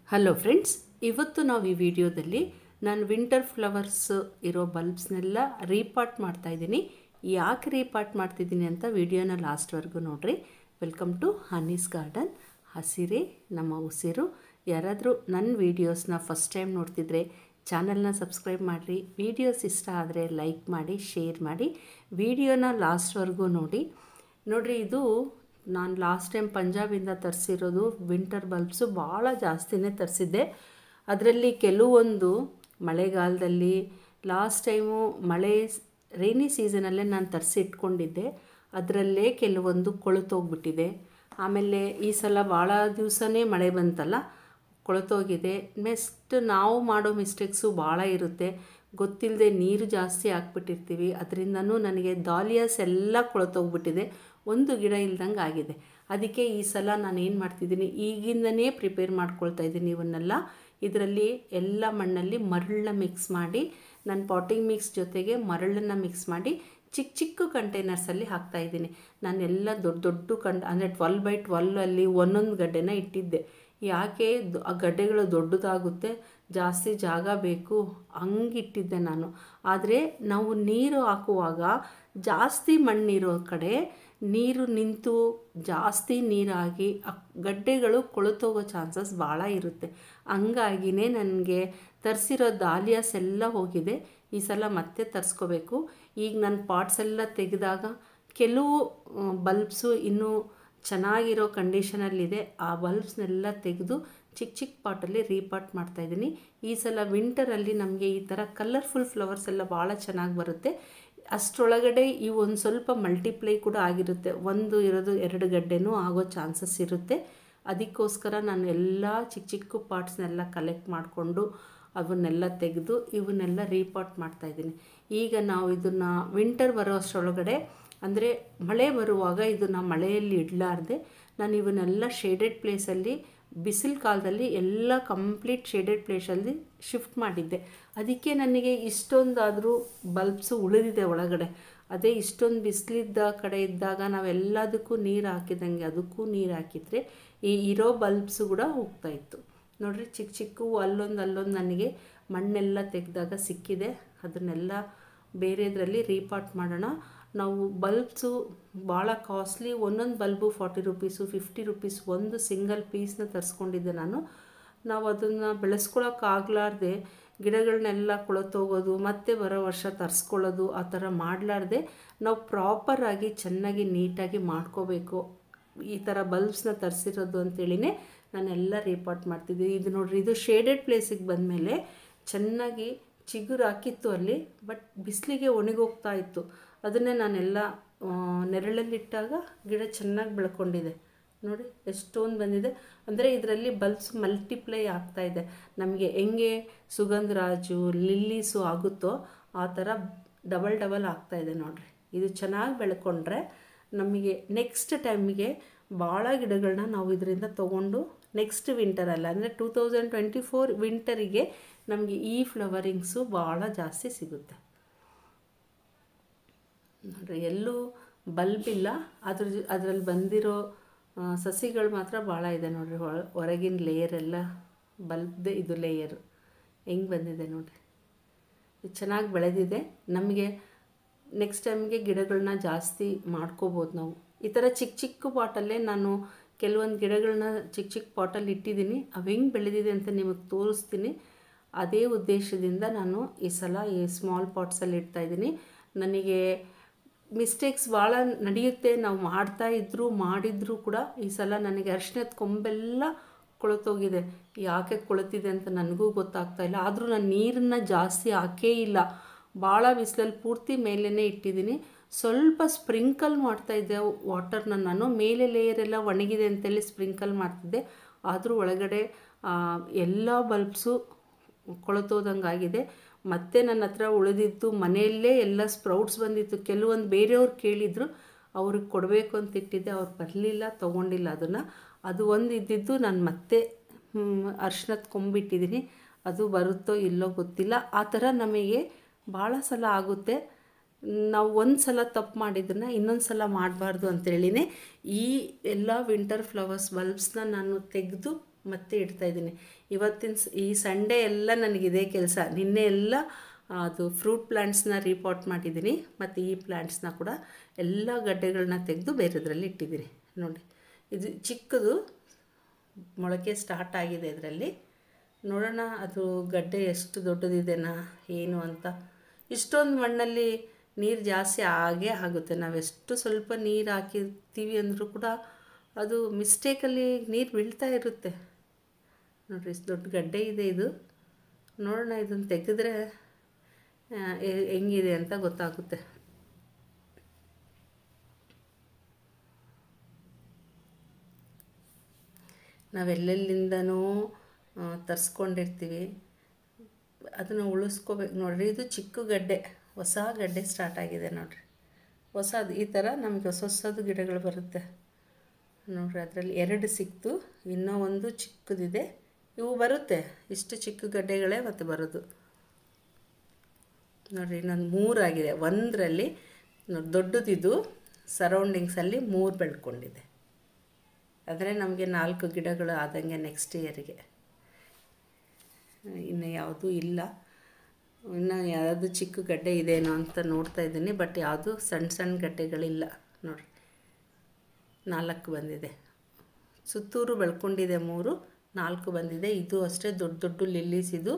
hello friends ಇವತ್ತು ನಾವು ಈ ವಿಡಿಯೋದಲ್ಲಿ ನಾನು ವಿಂಟರ್ ಫ್ಲವರ್ಸ್ ಇರೋ ಬಲ್ಬ್ಸ್ನೆಲ್ಲ ರೀಪಾರ್ಟ್ ಮಾಡ್ತಾ ಇದ್ದೀನಿ ಯಾಕೆ ರೀಪಾರ್ಟ್ ಮಾಡ್ತಿದ್ದೀನಿ ಅಂತ ವಿಡಿಯೋನ ಲಾಸ್ಟ್ವರೆಗೂ ನೋಡ್ರಿ ವೆಲ್ಕಮ್ ಟು ಹನೀಸ್ ಗಾರ್ಡನ್ ಹಸಿರೇ ನಮ್ಮ ಉಸಿರು ಯಾರಾದರೂ ನನ್ನ ವೀಡಿಯೋಸ್ನ ಫಸ್ಟ್ ಟೈಮ್ ನೋಡ್ತಿದ್ರೆ ಚಾನಲ್ನ ಸಬ್ಸ್ಕ್ರೈಬ್ ಮಾಡಿರಿ ವೀಡಿಯೋಸ್ ಇಷ್ಟ ಆದರೆ ಲೈಕ್ ಮಾಡಿ ಶೇರ್ ಮಾಡಿ ವಿಡಿಯೋನ ಲಾಸ್ಟ್ವರೆಗೂ ನೋಡಿ ನೋಡಿರಿ ಇದು ನಾನು ಲಾಸ್ಟ್ ಟೈಮ್ ಪಂಜಾಬಿಂದ ತರಿಸಿರೋದು ವಿಂಟರ್ ಬಲ್ಬ್ಸು ಭಾಳ ಜಾಸ್ತಿನೇ ತರಿಸಿದ್ದೆ ಅದರಲ್ಲಿ ಕೆಲವೊಂದು ಮಳೆಗಾಲದಲ್ಲಿ ಲಾಸ್ಟ್ ಟೈಮು ಮಳೆ ರೈನಿ ಸೀಸನಲ್ಲೇ ನಾನು ತರಿಸಿ ಇಟ್ಕೊಂಡಿದ್ದೆ ಅದರಲ್ಲೇ ಕೆಲವೊಂದು ಕೊಳೆತೋಗ್ಬಿಟ್ಟಿದೆ ಆಮೇಲೆ ಈ ಸಲ ಭಾಳ ದಿವಸನೇ ಮಳೆ ಬಂತಲ್ಲ ಕೊಳೆತೋಗಿದೆ ನೆಕ್ಸ್ಟ್ ನಾವು ಮಾಡೋ ಮಿಸ್ಟೇಕ್ಸು ಭಾಳ ಇರುತ್ತೆ ಗೊತ್ತಿಲ್ಲದೆ ನೀರು ಜಾಸ್ತಿ ಹಾಕ್ಬಿಟ್ಟಿರ್ತೀವಿ ಅದರಿಂದನೂ ನನಗೆ ದಾಲಿಯಾಸ್ ಎಲ್ಲ ಕೊಳೆತೋಗ್ಬಿಟ್ಟಿದೆ ಒಂದು ಗಿಡ ಇಲ್ದಂಗೆ ಆಗಿದೆ ಅದಕ್ಕೆ ಈ ಸಲ ನಾನು ಏನು ಮಾಡ್ತಿದ್ದೀನಿ ಈಗಿಂದನೇ ಪ್ರಿಪೇರ್ ಮಾಡ್ಕೊಳ್ತಾ ಇದ್ದೀನಿ ಇವನ್ನೆಲ್ಲ ಇದರಲ್ಲಿ ಎಲ್ಲ ಮಣ್ಣಲ್ಲಿ ಮರಳನ್ನ ಮಿಕ್ಸ್ ಮಾಡಿ ನಾನು ಪಾಟಿಂಗ್ ಮಿಕ್ಸ್ ಜೊತೆಗೆ ಮರಳನ್ನು ಮಿಕ್ಸ್ ಮಾಡಿ ಚಿಕ್ಕ ಚಿಕ್ಕ ಕಂಟೈನರ್ಸಲ್ಲಿ ಹಾಕ್ತಾಯಿದ್ದೀನಿ ನಾನು ಎಲ್ಲ ದೊಡ್ಡ ದೊಡ್ಡ ಕಂಡ್ ಅಂದರೆ ಟ್ವೆಲ್ ಬೈ ಟ್ವೆಲ್ಲಲ್ಲಿ ಒಂದೊಂದು ಗಡ್ಡೆನ ಇಟ್ಟಿದ್ದೆ ಯಾಕೆ ಆ ಗಡ್ಡೆಗಳು ದೊಡ್ಡದಾಗುತ್ತೆ ಜಾಸ್ತಿ ಜಾಗ ಬೇಕು ಹಂಗಿಟ್ಟಿದ್ದೆ ನಾನು ಆದರೆ ನಾವು ನೀರು ಹಾಕುವಾಗ ಜಾಸ್ತಿ ಮಣ್ಣಿರೋ ಕಡೆ ನೀರು ನಿಂತು ಜಾಸ್ತಿ ನೀರಾಗಿ ಆ ಗಡ್ಡೆಗಳು ಕೊಳೆತೋಗೋ ಚಾನ್ಸಸ್ ಭಾಳ ಇರುತ್ತೆ ಹಂಗಾಗಿನೇ ನನಗೆ ತರಿಸಿರೋ ದಾಲಿಯಾಸ್ ಎಲ್ಲ ಹೋಗಿದೆ ಈ ಸಲ ಮತ್ತೆ ತರಿಸ್ಕೋಬೇಕು ಈಗ ನನ್ನ ಪಾಟ್ಸ್ ಎಲ್ಲ ತೆಗೆದಾಗ ಕೆಲವು ಬಲ್ಬ್ಸು ಇನ್ನೂ ಚೆನ್ನಾಗಿರೋ ಕಂಡೀಷನಲ್ಲಿದೆ ಆ ಬಲ್ಬ್ಸ್ನೆಲ್ಲ ತೆಗೆದು ಚಿಕ್ಕ ಚಿಕ್ಕ ಪಾಟಲ್ಲಿ ರೀಪಾಟ್ ಮಾಡ್ತಾಯಿದ್ದೀನಿ ಈ ಸಲ ವಿಂಟರಲ್ಲಿ ನಮಗೆ ಈ ಥರ ಕಲರ್ಫುಲ್ ಫ್ಲವರ್ಸ್ ಎಲ್ಲ ಭಾಳ ಚೆನ್ನಾಗಿ ಬರುತ್ತೆ ಅಷ್ಟರೊಳಗಡೆ ಈ ಒಂದು ಸ್ವಲ್ಪ ಮಲ್ಟಿಪ್ಲೈ ಕೂಡ ಆಗಿರುತ್ತೆ ಒಂದು ಇರೋದು ಎರಡು ಗಡ್ಡೆನೂ ಆಗೋ ಚಾನ್ಸಸ್ ಇರುತ್ತೆ ಅದಕ್ಕೋಸ್ಕರ ನಾನು ಎಲ್ಲ ಚಿಕ್ಕ ಚಿಕ್ಕ ಪಾರ್ಟ್ಸ್ನೆಲ್ಲ ಕಲೆಕ್ಟ್ ಮಾಡಿಕೊಂಡು ಅವನ್ನೆಲ್ಲ ತೆಗೆದು ಇವನ್ನೆಲ್ಲ ರೀಪಾಟ್ ಮಾಡ್ತಾಯಿದ್ದೀನಿ ಈಗ ನಾವು ಇದನ್ನು ವಿಂಟರ್ ಬರೋ ಅಷ್ಟರೊಳಗಡೆ ಅಂದರೆ ಮಳೆ ಬರುವಾಗ ಇದನ್ನು ಮಳೆಯಲ್ಲಿ ಇಡಲಾರ್ದೆ ನಾನು ಇವನ್ನೆಲ್ಲ ಶೇಡೆಡ್ ಪ್ಲೇಸಲ್ಲಿ ಬಿಸಿಲು ಕಾಲದಲ್ಲಿ ಎಲ್ಲ ಕಂಪ್ಲೀಟ್ ಶೇಡೆಡ್ ಪ್ಲೇಸಲ್ಲಿ ಶಿಫ್ಟ್ ಮಾಡಿದ್ದೆ ಅದಕ್ಕೆ ನನಗೆ ಇಷ್ಟೊಂದಾದರೂ ಬಲ್ಬ್ಸು ಉಳಿದಿದೆ ಒಳಗಡೆ ಅದೇ ಇಷ್ಟೊಂದು ಬಿಸಿಲಿದ್ದ ಕಡೆ ಇದ್ದಾಗ ನಾವೆಲ್ಲದಕ್ಕೂ ನೀರು ಹಾಕಿದಂಗೆ ಅದಕ್ಕೂ ನೀರು ಹಾಕಿದರೆ ಈ ಇರೋ ಬಲ್ಬ್ಸು ಕೂಡ ಹೋಗ್ತಾಯಿತ್ತು ನೋಡಿರಿ ಚಿಕ್ಕ ಚಿಕ್ಕವು ಅಲ್ಲೊಂದು ಅಲ್ಲೊಂದು ನನಗೆ ಮಣ್ಣೆಲ್ಲ ತೆಗೆದಾಗ ಸಿಕ್ಕಿದೆ ಅದನ್ನೆಲ್ಲ ಬೇರೆದರಲ್ಲಿ ರೀಪಾರ್ಟ್ ಮಾಡೋಣ ನಾವು ಬಲ್ಬ್ಸು ಭಾಳ ಕಾಸ್ಟ್ಲಿ ಒಂದೊಂದು bulb forty rupees fifty rupees ಒಂದು ಸಿಂಗಲ್ ಪೀಸ್ನ ತರಿಸ್ಕೊಂಡಿದ್ದೆ ನಾನು ನಾವು ಅದನ್ನು ಬೆಳೆಸ್ಕೊಳಕ್ಕಾಗಲಾರ್ದೆ ಗಿಡಗಳನ್ನೆಲ್ಲ ಕೊಳತೋಗೋದು ಮತ್ತೆ ಬರೋ ವರ್ಷ ತರಿಸ್ಕೊಳ್ಳೋದು ಆ ಥರ ಮಾಡಲಾರ್ದೆ ನಾವು ಪ್ರಾಪರಾಗಿ ಚೆನ್ನಾಗಿ ನೀಟಾಗಿ ಮಾಡ್ಕೋಬೇಕು ಈ ಥರ ಬಲ್ಬ್ಸ್ನ ತರಿಸಿರೋದು ಅಂತೇಳಿನೇ ನಾನೆಲ್ಲ ರೀಪಾರ್ಟ್ ಮಾಡ್ತಿದ್ದೆ ಇದು ನೋಡ್ರಿ ಇದು ಶೇಡೆಡ್ ಪ್ಲೇಸಿಗೆ ಬಂದಮೇಲೆ ಚೆನ್ನಾಗಿ ಚಿಗುರು ಹಾಕಿತ್ತು ಅಲ್ಲಿ ಬಟ್ ಬಿಸಿಲಿಗೆ ಒಣಗೋಗ್ತಾ ಇತ್ತು ಅದನ್ನೇ ನಾನೆಲ್ಲ ನೆರಳಲ್ಲಿಟ್ಟಾಗ ಗಿಡ ಚೆನ್ನಾಗಿ ಬೆಳ್ಕೊಂಡಿದೆ ನೋಡಿ ಎಷ್ಟೊಂದು ಬಂದಿದೆ ಅಂದರೆ ಇದರಲ್ಲಿ ಬಲ್ಬ್ಸ್ ಮಲ್ಟಿಪ್ಲೈ ಆಗ್ತಾ ಇದೆ ನಮಗೆ ಹೆಂಗೆ ಸುಗಂಧರಾಜು ಲಿಲ್ಲೀಸು ಆಗುತ್ತೋ ಆ ಥರ ಡಬಲ್ ಡಬಲ್ ಆಗ್ತಾಯಿದೆ ನೋಡಿರಿ ಇದು ಚೆನ್ನಾಗಿ ಬೆಳ್ಕೊಂಡ್ರೆ ನಮಗೆ ನೆಕ್ಸ್ಟ್ ಟೈಮಿಗೆ ಭಾಳ ಗಿಡಗಳನ್ನ ನಾವು ಇದರಿಂದ ತೊಗೊಂಡು ನೆಕ್ಸ್ಟ್ ವಿಂಟರಲ್ಲ ಅಂದರೆ ಟೂ ತೌಸಂಡ್ ಟ್ವೆಂಟಿ ಫೋರ್ ವಿಂಟರಿಗೆ ನಮಗೆ ಈ ಫ್ಲವರಿಂಗ್ಸು ಭಾಳ ಜಾಸ್ತಿ ಸಿಗುತ್ತೆ ನೋಡ್ರಿ ಎಲ್ಲೂ ಬಲ್ಬ್ ಇಲ್ಲ ಅದ್ರ ಅದರಲ್ಲಿ ಬಂದಿರೋ ಸಸಿಗಳು ಮಾತ್ರ ಭಾಳ ಇದೆ ನೋಡಿರಿ ಹೊರಗಿನ ಲೇಯರ್ ಎಲ್ಲ ಬಲ್ಬ್ದೇ ಇದು ಲೇಯರು ಹೆಂಗೆ ಬಂದಿದೆ ನೋಡಿರಿ ಇದು ಚೆನ್ನಾಗಿ ಬೆಳೆದಿದೆ ನಮಗೆ ನೆಕ್ಸ್ಟ್ ಟೈಮ್ಗೆ ಗಿಡಗಳನ್ನ ಜಾಸ್ತಿ ಮಾಡ್ಕೋಬೋದು ನಾವು ಈ ಥರ ಚಿಕ್ಕ ಚಿಕ್ಕ ಪಾಟಲ್ಲೇ ನಾನು ಕೆಲವೊಂದು ಗಿಡಗಳನ್ನ ಚಿಕ್ಕ ಚಿಕ್ಕ ಪಾಟಲ್ಲಿ ಇಟ್ಟಿದ್ದೀನಿ ಅವು ಹೆಂಗೆ ಬೆಳೆದಿದೆ ಅಂತ ನಿಮಗೆ ತೋರಿಸ್ತೀನಿ ಅದೇ ಉದ್ದೇಶದಿಂದ ನಾನು ಈ ಸಲ ಈ ಸ್ಮಾಲ್ ಪಾಟ್ಸಲ್ಲಿ ಇಡ್ತಾಯಿದ್ದೀನಿ ನನಗೆ ಮಿಸ್ಟೇಕ್ಸ್ ಭಾಳ ನಡೆಯುತ್ತೆ ನಾವು ಮಾಡ್ತಾ ಇದ್ದರೂ ಮಾಡಿದರೂ ಕೂಡ ಈ ಸಲ ನನಗೆ ಅರ್ಶಿನದ ಕೊಂಬೆಲ್ಲ ಕೊಳೆತೋಗಿದೆ ಯಾಕೆ ಕೊಳೆತಿದೆ ಅಂತ ನನಗೂ ಗೊತ್ತಾಗ್ತಾ ಇಲ್ಲ ಆದರೂ ನಾನು ನೀರನ್ನು ಜಾಸ್ತಿ ಹಾಕೇ ಇಲ್ಲ ಭಾಳ ಬಿಸಿಲಲ್ಲಿ ಪೂರ್ತಿ ಮೇಲೇ ಇಟ್ಟಿದ್ದೀನಿ ಸ್ವಲ್ಪ ಸ್ಪ್ರಿಂಕಲ್ ಮಾಡ್ತಾಯಿದ್ದೆ ವಾಟರ್ನ ನಾನು ಮೇಲೆ ಲೇಯರ್ ಎಲ್ಲ ಒಣಗಿದೆ ಅಂತೇಳಿ ಸ್ಪ್ರಿಂಕಲ್ ಮಾಡ್ತಿದ್ದೆ ಆದರೂ ಒಳಗಡೆ ಎಲ್ಲ ಬಲ್ಬ್ಸು ಕೊಳೆತೋದಂಗಾಗಿದೆ ಮತ್ತೆ ನನ್ನ ಹತ್ರ ಉಳಿದಿದ್ದು ಮನೆಯಲ್ಲೇ ಎಲ್ಲ ಸ್ಪ್ರೌಟ್ಸ್ ಬಂದಿತ್ತು ಕೆಲವೊಂದು ಬೇರೆಯವ್ರು ಕೇಳಿದರು ಅವ್ರಿಗೆ ಕೊಡಬೇಕು ಅಂತ ಇಟ್ಟಿದ್ದೆ ಅವ್ರು ಬರಲಿಲ್ಲ ತೊಗೊಂಡಿಲ್ಲ ಅದನ್ನು ಅದು ಒಂದು ಇದ್ದಿದ್ದು ನಾನು ಮತ್ತೆ ಅರ್ಶಿನದ ಕೊಂಬಿಟ್ಟಿದ್ದೀನಿ ಅದು ಬರುತ್ತೋ ಇಲ್ಲೋ ಗೊತ್ತಿಲ್ಲ ಆ ಥರ ನಮಗೆ ಭಾಳ ಸಲ ಆಗುತ್ತೆ ನಾವು ಒಂದು ಸಲ ತಪ್ಪು ಮಾಡಿದ್ದನ್ನು ಇನ್ನೊಂದು ಸಲ ಮಾಡಬಾರ್ದು ಅಂತೇಳಿನೇ ಈ ಎಲ್ಲ ವಿಂಟರ್ ಫ್ಲವರ್ಸ್ ಬಲ್ಬ್ಸ್ನ ನಾನು ತೆಗೆದು ಮತ್ತೆ ಇಡ್ತಾಯಿದ್ದೀನಿ ಇವತ್ತಿನ ಸ್ ಈ ಸಂಡೇ ಎಲ್ಲ ನನಗಿದೆ ಕೆಲಸ ನಿನ್ನೆ ಎಲ್ಲ ಅದು ಫ್ರೂಟ್ ಪ್ಲ್ಯಾಂಟ್ಸ್ನ ರೀಪಾಟ್ ಮಾಡಿದ್ದೀನಿ ಮತ್ತು ಈ ಪ್ಲ್ಯಾಂಟ್ಸ್ನ ಕೂಡ ಎಲ್ಲ ಗಡ್ಡೆಗಳನ್ನ ತೆಗೆದು ಬೇರೆದ್ರಲ್ಲಿ ಇಟ್ಟಿದ್ದೀನಿ ನೋಡಿ ಇದು ಚಿಕ್ಕದು ಮೊಳಕೆ ಸ್ಟಾರ್ಟ್ ಆಗಿದೆ ಇದರಲ್ಲಿ ನೋಡೋಣ ಅದು ಗಡ್ಡೆ ಎಷ್ಟು ದೊಡ್ಡದಿದೆನಾ ಏನು ಅಂತ ಇಷ್ಟೊಂದು ಮಣ್ಣಲ್ಲಿ ನೀರು ಜಾಸ್ತಿ ಆಗೇ ಆಗುತ್ತೆ ನಾವೆಷ್ಟು ಸ್ವಲ್ಪ ನೀರು ಹಾಕಿರ್ತೀವಿ ಅಂದರೂ ಕೂಡ ಅದು ಮಿಸ್ಟೇಕಲ್ಲಿ ನೀರು ಬೀಳ್ತಾ ಇರುತ್ತೆ ನೋಡಿರಿ ಇಷ್ಟು ದೊಡ್ಡ ಗಡ್ಡೆ ಇದೆ ಇದು ನೋಡೋಣ ಇದನ್ನು ತೆಗೆದ್ರೆ ಹೆಂಗಿದೆ ಅಂತ ಗೊತ್ತಾಗುತ್ತೆ ನಾವೆಲ್ಲೆಲ್ಲಿಂದನೂ ತರಿಸ್ಕೊಂಡಿರ್ತೀವಿ ಅದನ್ನು ಉಳಿಸ್ಕೋಬೇಕು ನೋಡಿರಿ ಇದು ಚಿಕ್ಕ ಗಡ್ಡೆ ಹೊಸ ಗಡ್ಡೆ ಸ್ಟಾರ್ಟ್ ಆಗಿದೆ ನೋಡಿರಿ ಹೊಸದು ಈ ಥರ ನಮಗೆ ಹೊಸ ಹೊಸದು ಗಿಡಗಳು ಬರುತ್ತೆ ನೋಡಿರಿ ಅದರಲ್ಲಿ ಎರಡು ಸಿಕ್ತು ಇನ್ನೂ ಒಂದು ಚಿಕ್ಕದಿದೆ ಇವು ಬರುತ್ತೆ ಇಷ್ಟು ಚಿಕ್ಕ ಗಡ್ಡೆಗಳೇ ಮತ್ತು ಬರೋದು ನೋಡಿರಿ ಇನ್ನೊಂದು ಮೂರಾಗಿದೆ ಒಂದರಲ್ಲಿ ದೊಡ್ಡದಿದು ಸರೌಂಡಿಂಗ್ಸಲ್ಲಿ ಮೂರು ಬೆಳ್ಕೊಂಡಿದೆ ಆದರೆ ನಮಗೆ ನಾಲ್ಕು ಗಿಡಗಳು ಆದಂಗೆ ನೆಕ್ಸ್ಟ್ ಇಯರಿಗೆ ಇನ್ನು ಯಾವುದೂ ಇಲ್ಲ ಇನ್ನು ಯಾವುದು ಚಿಕ್ಕ ಗಡ್ಡೆ ಇದೇನೋ ಅಂತ ನೋಡ್ತಾ ಇದ್ದೀನಿ ಬಟ್ ಯಾವುದು ಸಣ್ಣ ಸಣ್ಣ ಗಡ್ಡೆಗಳಿಲ್ಲ ನೋಡಿ ನಾಲ್ಕು ಬಂದಿದೆ ಸುತ್ತೂರು ಬೆಳ್ಕೊಂಡಿದೆ ಮೂರು ನಾಲ್ಕು ಬಂದಿದೆ ಇದು ಅಷ್ಟೇ ದೊಡ್ಡ ದೊಡ್ಡ ಲಿಲ್ಲೀಸ್ ಇದು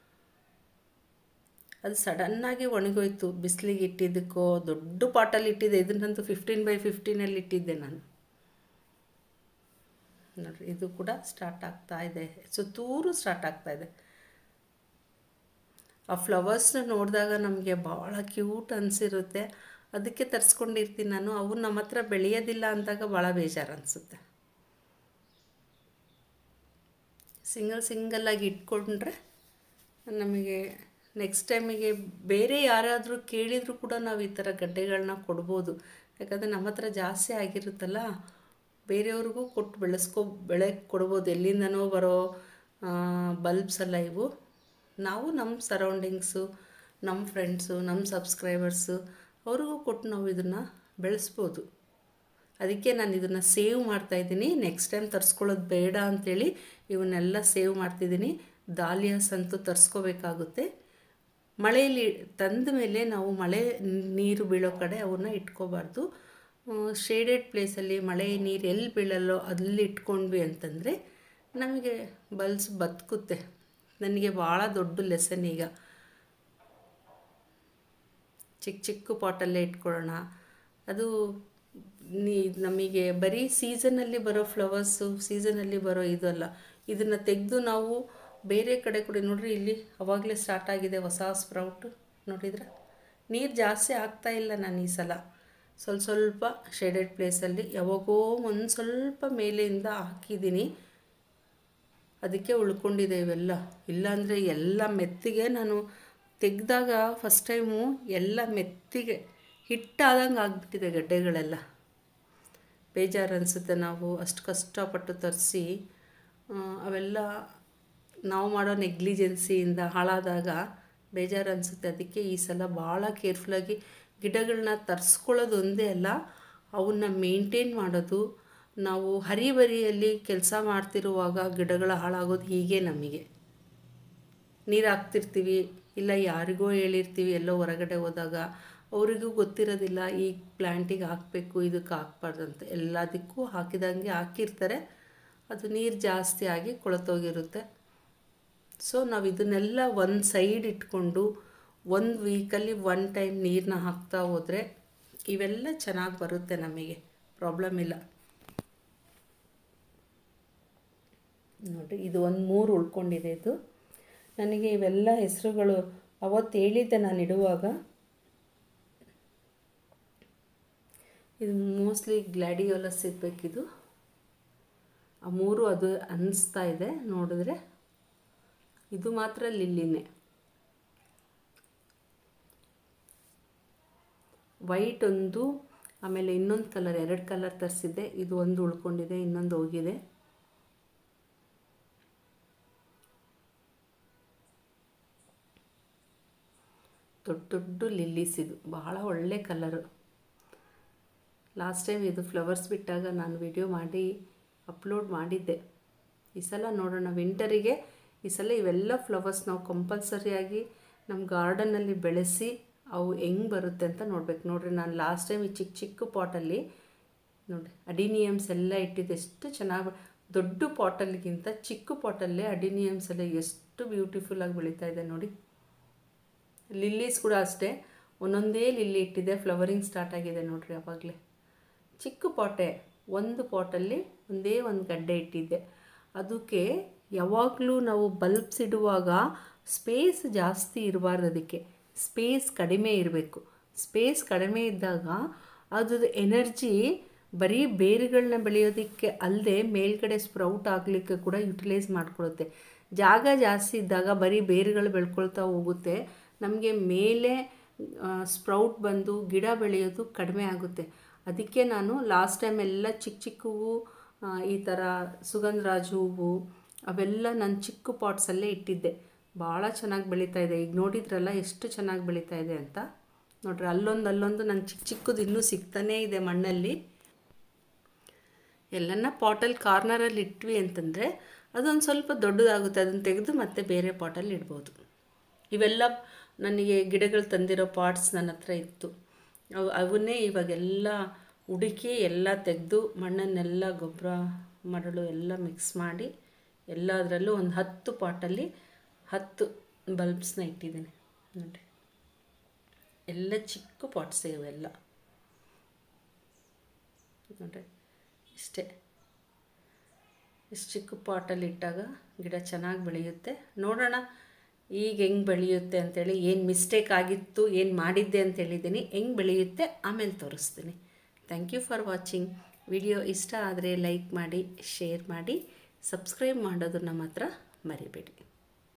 ಅದು ಸಡನ್ನಾಗಿ ಒಣಗೋಯ್ತು ಬಿಸಿಲಿಗೆ ಇಟ್ಟಿದ್ದಕ್ಕೋ ದೊಡ್ಡ ಪಾಟಲ್ಲಿ ಇಟ್ಟಿದ್ದೆ ಇದನ್ನಂತೂ ಫಿಫ್ಟೀನ್ ಬೈ ಫಿಫ್ಟೀನಲ್ಲಿ ಇಟ್ಟಿದ್ದೆ ನಾನು ನೋಡಿರಿ ಇದು ಕೂಡ ಸ್ಟಾರ್ಟ್ ಆಗ್ತಾ ಇದೆ ಸುತ್ತೂರು ಸ್ಟಾರ್ಟ್ ಆಗ್ತಾ ಇದೆ ಆ ಫ್ಲವರ್ಸ್ನ ನೋಡಿದಾಗ ನಮಗೆ ಭಾಳ ಕ್ಯೂಟ್ ಅನಿಸಿರುತ್ತೆ ಅದಕ್ಕೆ ತರಿಸ್ಕೊಂಡಿರ್ತೀನಿ ನಾನು ಅವು ನಮ್ಮ ಹತ್ರ ಬೆಳೆಯೋದಿಲ್ಲ ಅಂದಾಗ ಭಾಳ ಬೇಜಾರು ಅನಿಸುತ್ತೆ ಸಿಂಗಲ್ ಸಿಂಗಲ್ಲಾಗಿ ಇಟ್ಕೊಂಡ್ರೆ ನಮಗೆ ನೆಕ್ಸ್ಟ್ ಟೈಮಿಗೆ ಬೇರೆ ಯಾರಾದರೂ ಕೇಳಿದರೂ ಕೂಡ ನಾವು ಈ ಥರ ಗಡ್ಡೆಗಳನ್ನ ಕೊಡ್ಬೋದು ಯಾಕಂದರೆ ನಮ್ಮ ಹತ್ರ ಜಾಸ್ತಿ ಆಗಿರುತ್ತಲ್ಲ ಬೇರೆಯವ್ರಿಗೂ ಕೊಟ್ಟು ಬೆಳೆಸ್ಕೊ ಬೆಳೆ ಕೊಡ್ಬೋದು ಎಲ್ಲಿಂದನೋ ಬರೋ ಬಲ್ಬ್ಸ್ ಎಲ್ಲ ಇವು ನಾವು ನಮ್ಮ ಸರೌಂಡಿಂಗ್ಸು ನಮ್ಮ ಫ್ರೆಂಡ್ಸು ನಮ್ಮ ಸಬ್ಸ್ಕ್ರೈಬರ್ಸು ಅವ್ರಿಗೂ ಕೊಟ್ಟು ನಾವು ಇದನ್ನು ಬೆಳೆಸ್ಬೋದು ಅದಕ್ಕೆ ನಾನು ಇದನ್ನು ಸೇವ್ ಮಾಡ್ತಾಯಿದ್ದೀನಿ ನೆಕ್ಸ್ಟ್ ಟೈಮ್ ತರಿಸ್ಕೊಳ್ಳೋದು ಬೇಡ ಅಂಥೇಳಿ ಇವನ್ನೆಲ್ಲ ಸೇವ್ ಮಾಡ್ತಿದ್ದೀನಿ ದಾಲಿಯಾಸ್ ಅಂತೂ ತರಿಸ್ಕೋಬೇಕಾಗುತ್ತೆ ಮಳೆಯಲ್ಲಿ ತಂದ ಮೇಲೆ ನಾವು ಮಳೆ ನೀರು ಬೀಳೋ ಕಡೆ ಅವನ್ನ ಇಟ್ಕೋಬಾರ್ದು ಶೇಡೆಡ್ ಪ್ಲೇಸಲ್ಲಿ ಮಳೆ ನೀರು ಎಲ್ಲಿ ಬೀಳಲ್ಲೋ ಅಲ್ಲಿ ಇಟ್ಕೊಂಡ್ವಿ ಅಂತಂದರೆ ನಮಗೆ ಬಲ್ಸ್ ಬದುಕುತ್ತೆ ನನಗೆ ಭಾಳ ದೊಡ್ಡ ಲೆಸನ್ ಈಗ ಚಿಕ್ಕ ಚಿಕ್ಕ ಪಾಟಲ್ಲೇ ಇಟ್ಕೊಳ್ಳೋಣ ಅದು ನೀ ನಮಗೆ ಬರೀ ಸೀಸನಲ್ಲಿ ಬರೋ ಫ್ಲವರ್ಸು ಸೀಸನಲ್ಲಿ ಬರೋ ಇದಲ್ಲ ಇದನ್ನು ತೆಗೆದು ನಾವು ಬೇರೆ ಕಡೆ ಕೂಡ ನೋಡ್ರಿ ಇಲ್ಲಿ ಅವಾಗಲೇ ಸ್ಟಾರ್ಟ್ ಆಗಿದೆ ಹೊಸ ಸ್ಪ್ರೌಟು ನೋಡಿದ್ರೆ ನೀರು ಜಾಸ್ತಿ ಆಗ್ತಾ ಇಲ್ಲ ನಾನು ಈ ಸಲ ಸ್ವಲ್ಪ ಸ್ವಲ್ಪ ಶೇಡೆಡ್ ಪ್ಲೇಸಲ್ಲಿ ಯಾವಾಗೋ ಒಂದು ಸ್ವಲ್ಪ ಮೇಲೆಯಿಂದ ಹಾಕಿದ್ದೀನಿ ಅದಕ್ಕೆ ಉಳ್ಕೊಂಡಿದೆ ಇವೆಲ್ಲ ಇಲ್ಲಾಂದರೆ ಎಲ್ಲ ಮೆತ್ತಿಗೆ ನಾನು ತೆಗೆದಾಗ ಫಸ್ಟ್ ಟೈಮು ಎಲ್ಲ ಮೆತ್ತಿಗೆ ಹಿಟ್ಟಾದಂಗೆ ಆಗಿಬಿಟ್ಟಿದೆ ಗಡ್ಡೆಗಳೆಲ್ಲ ಬೇಜಾರು ಅನಿಸುತ್ತೆ ನಾವು ಅಷ್ಟು ಕಷ್ಟಪಟ್ಟು ತರಿಸಿ ಅವೆಲ್ಲ ನಾವು ಮಾಡೋ ನೆಗ್ಲಿಜೆನ್ಸಿಯಿಂದ ಹಾಳಾದಾಗ ಬೇಜಾರು ಅನಿಸುತ್ತೆ ಅದಕ್ಕೆ ಈ ಸಲ ಭಾಳ ಕೇರ್ಫುಲ್ಲಾಗಿ ಗಿಡಗಳನ್ನ ತರಿಸ್ಕೊಳ್ಳೋದು ಒಂದೇ ಅಲ್ಲ ಅವನ್ನ ಮೇಂಟೈನ್ ಮಾಡೋದು ನಾವು ಹರಿಬರಿಯಲ್ಲಿ ಕೆಲಸ ಮಾಡ್ತಿರುವಾಗ ಗಿಡಗಳ ಹಾಳಾಗೋದು ಹೀಗೆ ನಮಗೆ ನೀರು ಹಾಕ್ತಿರ್ತೀವಿ ಇಲ್ಲ ಯಾರಿಗೋ ಹೇಳಿರ್ತೀವಿ ಎಲ್ಲೋ ಹೊರಗಡೆ ಹೋದಾಗ ಅವರಿಗೂ ಗೊತ್ತಿರೋದಿಲ್ಲ ಈ ಪ್ಲ್ಯಾಂಟಿಗೆ ಹಾಕಬೇಕು ಇದಕ್ಕೆ ಹಾಕ್ಬಾರ್ದು ಅಂತ ಎಲ್ಲದಕ್ಕೂ ಹಾಕಿದಂಗೆ ಹಾಕಿರ್ತಾರೆ ಅದು ನೀರು ಜಾಸ್ತಿ ಆಗಿ ಕೊಳತೋಗಿರುತ್ತೆ ಸೊ ನಾವು ಇದನ್ನೆಲ್ಲ ಒಂದು ಸೈಡ್ ಇಟ್ಕೊಂಡು ಒಂದು ವೀಕಲ್ಲಿ ಒನ್ ಟೈಮ್ ನೀರನ್ನ ಹಾಕ್ತಾ ಹೋದರೆ ಇವೆಲ್ಲ ಚೆನ್ನಾಗಿ ಬರುತ್ತೆ ನಮಗೆ ಪ್ರಾಬ್ಲಮ್ ಇಲ್ಲ ನೋಡಿ ಇದು ಒಂದು ಮೂರು ಉಳ್ಕೊಂಡಿದೆ ಇದು ನನಗೆ ಇವೆಲ್ಲ ಹೆಸರುಗಳು ಅವತ್ತು ಹೇಳಿದ್ದೆ ನಾನು ಇಡುವಾಗ ಇದು ಮೋಸ್ಟ್ಲಿ ಗ್ಲ್ಯಾಡಿಯೋಲಸ್ ಇರಬೇಕಿದು ಆ ಮೂರು ಅದು ಅನ್ನಿಸ್ತಾ ಇದೆ ನೋಡಿದ್ರೆ ಇದು ಮಾತ್ರ ಲಿಲ್ಲಿನೇ ವೈಟ್ ಒಂದು ಆಮೇಲೆ ಇನ್ನೊಂದು ಕಲರ್ ಎರಡು ಕಲರ್ ತರಿಸಿದ್ದೆ ಇದು ಒಂದು ಉಳ್ಕೊಂಡಿದೆ ಇನ್ನೊಂದು ಹೋಗಿದೆ ದೊಡ್ಡ ದೊಡ್ಡ ಲಿಲ್ಲೀಸ್ ಇದು ಬಹಳ ಒಳ್ಳೆ ಕಲರು ಲಾಸ್ಟ್ ಟೈಮ್ ಇದು ಫ್ಲವರ್ಸ್ ಬಿಟ್ಟಾಗ ನಾನು ವಿಡಿಯೋ ಮಾಡಿ ಅಪ್ಲೋಡ್ ಮಾಡಿದ್ದೆ ಈ ಸಲ ನೋಡೋಣ ವಿಂಟರಿಗೆ ಈ ಸಲ ಇವೆಲ್ಲ ಫ್ಲವರ್ಸ್ ನಾವು ಕಂಪಲ್ಸರಿಯಾಗಿ ನಮ್ಮ ಗಾರ್ಡನಲ್ಲಿ ಬೆಳೆಸಿ ಅವು ಹೆಂಗೆ ಬರುತ್ತೆ ಅಂತ ನೋಡ್ಬೇಕು ನೋಡಿರಿ ನಾನು ಲಾಸ್ಟ್ ಟೈಮ್ ಈ ಚಿಕ್ಕ ಚಿಕ್ಕ ಪಾಟಲ್ಲಿ ನೋಡಿ ಅಡಿನಿಯಮ್ಸ್ ಎಲ್ಲ ಇಟ್ಟಿದ್ದು ಎಷ್ಟು ಚೆನ್ನಾಗಿ ದೊಡ್ಡ ಪಾಟಲ್ಲಿಗಿಂತ ಚಿಕ್ಕ ಪಾಟಲ್ಲೇ ಅಡಿನಿಯಮ್ಸ್ ಎಲ್ಲ ಎಷ್ಟು ಬ್ಯೂಟಿಫುಲ್ಲಾಗಿ ಬೆಳೀತಾ ಇದೆ ನೋಡಿ ಲಿಲ್ಲೀಸ್ ಕೂಡ ಅಷ್ಟೇ ಒಂದೊಂದೇ ಲಿಲ್ಲಿ ಇಟ್ಟಿದೆ ಫ್ಲವರಿಂಗ್ ಸ್ಟಾರ್ಟ್ ಆಗಿದೆ ನೋಡ್ರಿ ಆವಾಗಲೇ ಚಿಕ್ಕ ಪಾಟೆ ಒಂದು ಪಾಟಲ್ಲಿ ಒಂದೇ ಒಂದು ಗಡ್ಡೆ ಇಟ್ಟಿದ್ದೆ ಅದಕ್ಕೆ ಯಾವಾಗಲೂ ನಾವು ಬಲ್ಬ್ಸ್ ಇಡುವಾಗ ಸ್ಪೇಸ್ ಜಾಸ್ತಿ ಇರಬಾರ್ದು ಅದಕ್ಕೆ ಸ್ಪೇಸ್ ಕಡಿಮೆ ಇರಬೇಕು ಸ್ಪೇಸ್ ಕಡಿಮೆ ಇದ್ದಾಗ ಅದ್ರದ್ದು ಎನರ್ಜಿ ಬರೀ ಬೇರುಗಳನ್ನ ಬೆಳೆಯೋದಕ್ಕೆ ಅಲ್ಲದೆ ಮೇಲ್ಗಡೆ ಸ್ಪ್ರೌಟ್ ಆಗಲಿಕ್ಕೆ ಕೂಡ ಯುಟಿಲೈಸ್ ಮಾಡ್ಕೊಳುತ್ತೆ ಜಾಗ ಜಾಸ್ತಿ ಇದ್ದಾಗ ಬರೀ ಬೇರುಗಳು ಬೆಳ್ಕೊಳ್ತಾ ಹೋಗುತ್ತೆ ನಮಗೆ ಮೇಲೆ ಸ್ಪ್ರೌಟ್ ಬಂದು ಗಿಡ ಬೆಳೆಯೋದು ಕಡಿಮೆ ಆಗುತ್ತೆ ಅದಕ್ಕೆ ನಾನು ಲಾಸ್ಟ್ ಟೈಮ್ ಎಲ್ಲ ಚಿಕ್ಕ ಚಿಕ್ಕ ಹೂವು ಈ ಥರ ಸುಗಂಧರಾಜ ಹೂವು ಅವೆಲ್ಲ ನಾನು ಚಿಕ್ಕ ಪಾಟ್ಸಲ್ಲೇ ಇಟ್ಟಿದ್ದೆ ಭಾಳ ಚೆನ್ನಾಗಿ ಬೆಳೀತಾ ಇದೆ ಈಗ ನೋಡಿದ್ರಲ್ಲ ಎಷ್ಟು ಚೆನ್ನಾಗಿ ಬೆಳೀತಾ ಇದೆ ಅಂತ ನೋಡ್ರಿ ಅಲ್ಲೊಂದು ಅಲ್ಲೊಂದು ನನ್ನ ಚಿಕ್ಕ ಚಿಕ್ಕದು ಇನ್ನೂ ಸಿಗ್ತಾನೇ ಇದೆ ಮಣ್ಣಲ್ಲಿ ಎಲ್ಲನ್ನ ಪಾಟಲ್ಲಿ ಕಾರ್ನರಲ್ಲಿ ಇಟ್ವಿ ಅಂತಂದರೆ ಅದೊಂದು ಸ್ವಲ್ಪ ದೊಡ್ಡದಾಗುತ್ತೆ ಅದನ್ನು ತೆಗೆದು ಮತ್ತೆ ಬೇರೆ ಪಾಟಲ್ಲಿ ಇಡ್ಬೋದು ಇವೆಲ್ಲ ನನಗೆ ಗಿಡಗಳು ತಂದಿರೋ ಪಾಟ್ಸ್ ನನ್ನ ಹತ್ರ ಇತ್ತು ಅವು ಅವನ್ನೇ ಇವಾಗೆಲ್ಲ ಹುಡುಕಿ ಎಲ್ಲ ತೆಗೆದು ಮಣ್ಣನ್ನೆಲ್ಲ ಗೊಬ್ಬರ ಮರಳು ಎಲ್ಲ ಮಿಕ್ಸ್ ಮಾಡಿ ಎಲ್ಲದರಲ್ಲೂ ಒಂದು ಹತ್ತು ಪಾಟಲ್ಲಿ ಹತ್ತು ಬಲ್ಬ್ಸ್ನ ಇಟ್ಟಿದ್ದೀನಿ ನೋಡಿ ಎಲ್ಲ ಚಿಕ್ಕ ಪಾಟ್ಸೇ ಇವೆಲ್ಲ ನೋಡ್ರಿ ಇಷ್ಟೇ ಇಷ್ಟು ಚಿಕ್ಕ ಪಾಟಲ್ಲಿ ಇಟ್ಟಾಗ ಗಿಡ ಚೆನ್ನಾಗಿ ಬೆಳೆಯುತ್ತೆ ನೋಡೋಣ ಈಗ ಹೆಂಗೆ ಬೆಳೆಯುತ್ತೆ ಅಂತೇಳಿ ಏನು ಮಿಸ್ಟೇಕ್ ಆಗಿತ್ತು ಏನು ಮಾಡಿದ್ದೆ ಅಂತ ಹೇಳಿದ್ದೀನಿ ಹೆಂಗೆ ಬೆಳೆಯುತ್ತೆ ಆಮೇಲೆ ತೋರಿಸ್ತೀನಿ thank you for watching video ಇಷ್ಟ ಆದರೆ ಲೈಕ್ ಮಾಡಿ ಶೇರ್ ಮಾಡಿ ಸಬ್ಸ್ಕ್ರೈಬ್ ಮಾಡೋದನ್ನು ಮಾತ್ರ ಮರಿಬೇಡಿ